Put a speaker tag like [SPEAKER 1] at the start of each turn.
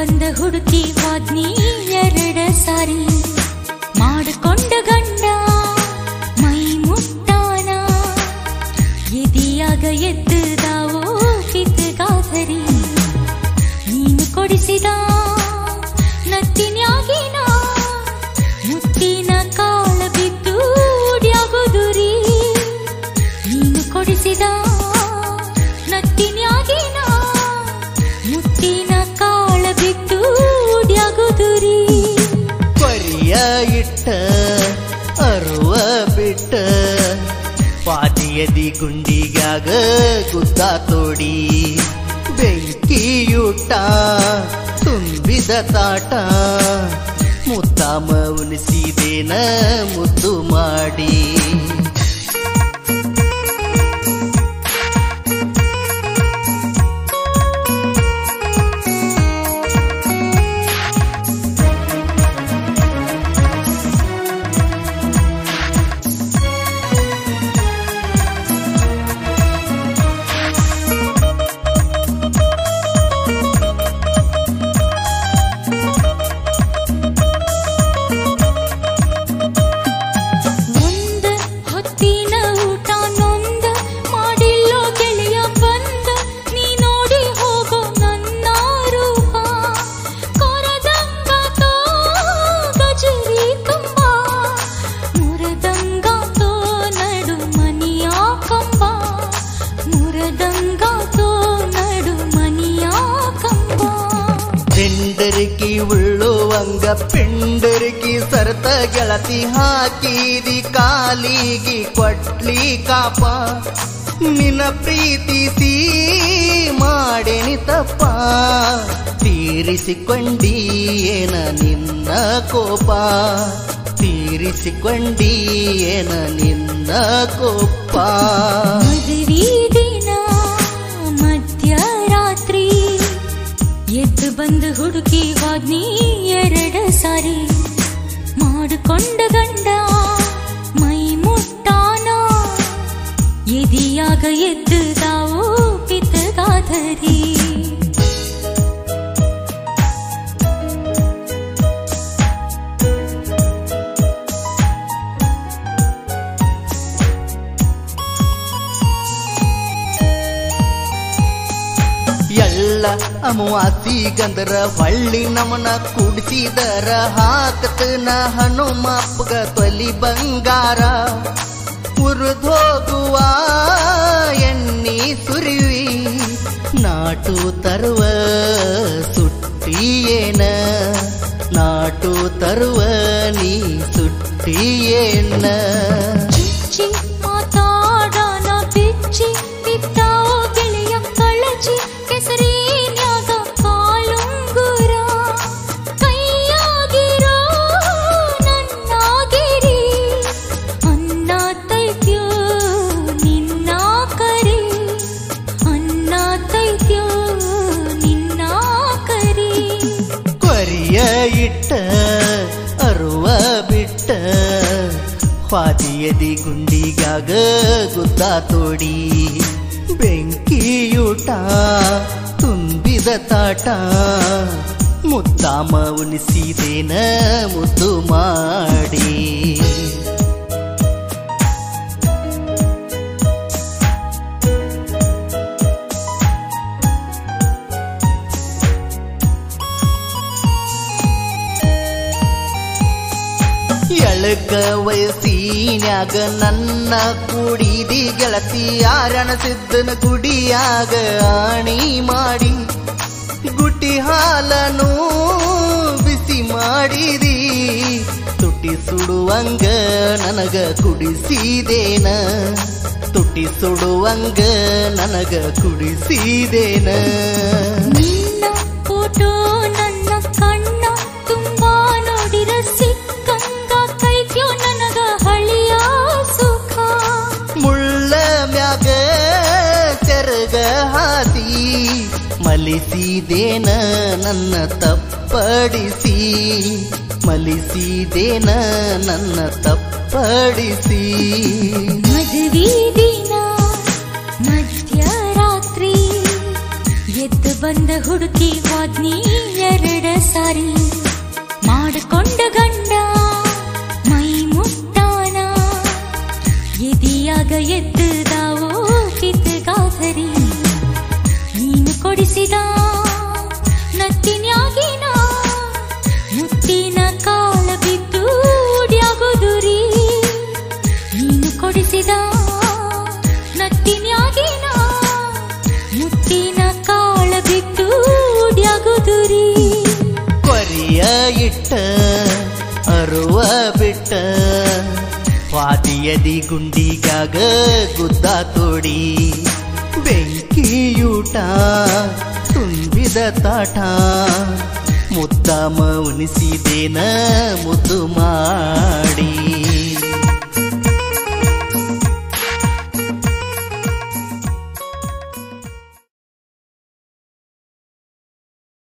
[SPEAKER 1] ಬಂದ ಹುಡುಕಿ ವಾದ್ನಿ ಎರಡ ಸಾರಿ ಮಾಡಿಕೊಂಡ ಗಂಡ ಮೈ ಮುಟ್ಟಾನ ಎದಿಯಾಗ ಎದ್ದದಾವೋ ಕಿತ್ತಗಾಸರಿ ನೀನು ಕೊಡಿಸಿದ ನತ್ತಿನ್ಯಾಗಿನ ಮುತ್ತಿನ ಕಾಳ ಬಿದ್ದು ಉಡ್ಯಾಗುದುರಿ ನೀನು ಕೊಡಿಸಿದ ನತ್ತಿನ್ಯಾಗಿನ ಮುತ್ತಿನ ಕಾಳ ಬಿದ್ದು ಉಡ್ಯಾಗುದುರಿ
[SPEAKER 2] ಕೊರಿಯ ಇಟ್ಟ ಅರುವ ಬಿಟ್ಟ ಪಾದಿಯದಿ ಗುಂಡಿಗ್ಯಾಗ ಗುದ್ದ ತೋಡಿ ಬೆಂಕಿಯೂಟ ತುಂಬಿದ ತಾಟ ಮುದ್ದಾಮ ಉಲಿಸಿದೇನ ಮುದ್ದು ಮಾಡಿ
[SPEAKER 1] ಒಂದ ಹೊತ್ತಿನ ಊಟ ನೊಂದ ಮಾಡಿಲ್ಲೋ ಗೆಳೆಯ ಬಂದ ನೀ ನೋಡಿ ಹೋಗೋ ನನ್ನ ರೂಪ ಕೊರದಂಗಾತೋ ಗಜರಿ ತುಂಬ ಮುರದಂಗಾತೋ ನಡು ಮನಿಯ ಕಂಬ ಮುರದಂಗಾತೋ ನಡು ಮನಿಯ ಕಂಬ
[SPEAKER 2] ಪೆಂಡರಿಕಿ ಉಳ್ಳುವಂಗ ಪೆಂಡರಿಕಿ ಸರತ ಗೆಳತಿ ಹಾಕಿದಿ ಕಾಲಿಗಿ ಕೊಟ್ಲಿ ಕಾಪ ನಿನ್ನ ಪ್ರೀತಿಸಿ ಮಾಡೇನಿ ತಪ್ಪ ತೀರಿಸಿಕೊಂಡೀಯೇನ ನಿನ್ನ ಕೋಪ ತೀರಿಸಿಕೊಂಡೀಯೇನ ನಿನ್ನ ಕೋಪ
[SPEAKER 1] ಮದುವೆ ದಿನ ಮಧ್ಯರಾತ್ರಿ ಎದ್ದು ಬಂದು ಹುಡುಕಿ ವಾದ್ನಿ ಎರಡ ಸಾರಿ ಮಾಡಿಕೊಂಡ ಗಂಡ ಮೈ ಮುಟ್ಟಾನ ಎದಿಯಾಗ ಎದ್ದು ತಾವು ಪಿತಗಾಧರಿ
[SPEAKER 2] ಎಲ್ಲ ಅಮವಾಸಿ ಗಂಧರ ಹೊಳ್ಳಿ ನಮನ ಕುಡಿಸಿದರ ಹಾಕತನ ಹನುಮಪ್ಪಗ ತೊಲಿ ಬಂಗಾರ ಉರಿದೋಗುವ ಎಣ್ಣಿ ಸುರಿವಿ ನಾಟು ತರುವ ಸುಟ್ಟಿಯೇನ ನಾಟು ತರುವ ನೀ ಸುಟ್ಟಿಯೇನ
[SPEAKER 1] ಚಿಚ್ಚಿ ಮಾತಾಡನ ಬಿಚ್ಚಿ ಬಿದ್ದಾವ ಗೆಳೆಯ ಕಳಚಿ ಕೆಸರಿನ್ಯಾಗ ಕಾಲುಂಗುರ ಕೈಯಾಗಿರೋ ನನ್ನಾಗಿರಿ ಅನ್ನ ತೈತ್ಯೋ ನಿನ್ನ ಕರಿ ಅನ್ನ ತೈತ್ಯೋ ನಿನ್ನ ಕರಿ
[SPEAKER 2] ಕೊರಿಯ ಇಟ್ಟ ಅರುವ ಬಿಟ್ಟ ಪಾದಿಯದಿ ಗುಂಡಿಗಾಗ ಗುದ್ದ ತೋಡಿ ಬೆಂಕಿಯೂಟ ತುಂಬಿದ ತಾಟ ಮುದ್ದಾಮ ಉನಿಸಿದೇನ ಮುದ್ದು ಮಾಡಿ ಎಳಕ ವಯಸ್ಸಿನ್ಯಾಗ ನನ್ನ ಕುಡಿದಿ ಗೆಳತಿ ಆರಣಸಿದ್ದನ ಗುಡಿಯಾಗ ಆಣಿ ಮಾಡಿ ಗುಟಿ ಹಾಲನು ಬಿಸಿ ಮಾಡಿದಿ ತುಟಿ ಸುಡುವಂಗ ನನಗ ಕುಡಿಸಿದೇನ ತುಟಿ ಸುಡುವಂಗ ನನಗ ಕುಡಿಸಿದೇನ
[SPEAKER 1] ನಿನ್ನ ಫೋಟೋ ನನ್ನ ಕಣ್ಣ ತುಂಬಾ ನೋಡಿರ ಸಿಕ್ಕಂಗ ಕೈತ್ಯೋ ನನಗ ಹಳಿಯ ಸುಖ
[SPEAKER 2] ಮುಳ್ಳ ಮ್ಯಾಗ ಸೆರಗ ಹಾಸಿ ಮಲಿಸಿದೇನ ನನ್ನ ತಪ್ಪಡಿಸಿ ಮಲಿಸಿದೇನ ನನ್ನ ತಪ್ಪಡಿಸಿ
[SPEAKER 1] ಮದುವೆ ದಿನ ಮಧ್ಯರಾತ್ರಿ ಎದ್ದು ಬಂದ ಹುಡುಕಿ ವಾದ್ನಿ ಎರಡ ಸಾರಿ ಮಾಡಿಕೊಂಡ ಗಂಡ ಮೈ ಮುಟ್ಟಾನ ಎದಿಯಾಗ ಎದ್ದದಾವೋ ಕಿತ್ತಗಾಸರಿ ನೀನು ಕೊಡಿಸಿದ ನತ್ತಿನ್ಯಾಗಿನ ಮುತ್ತಿನ ಕಾಲ ಬಿದ್ದು ಉಡ್ಯಾಗುದುರಿ ನೀನು ಕೊಡಿಸಿದ ನತ್ತಿನ್ಯಾಗಿನ ಮುತ್ತಿನ ಕಾಳ ಬಿದ್ದು ಉಡ್ಯಾಗುದುರಿ
[SPEAKER 2] ಕೊರಿಯ ಇಟ್ಟ ಅರುವ ಬಿಟ್ಟ ವಾದಿಯದಿ ಗುಂಡಿಗಾಗ ಗುದ್ದ ತೋಡಿ ಬೆಂಕಿಯೂಟ ತುಂಬಿದ ತಾಟ ಮುದ್ದಾಮ ಉಣಿಸಿದೇನ ಮುದ್ದು ಮಾಡಿ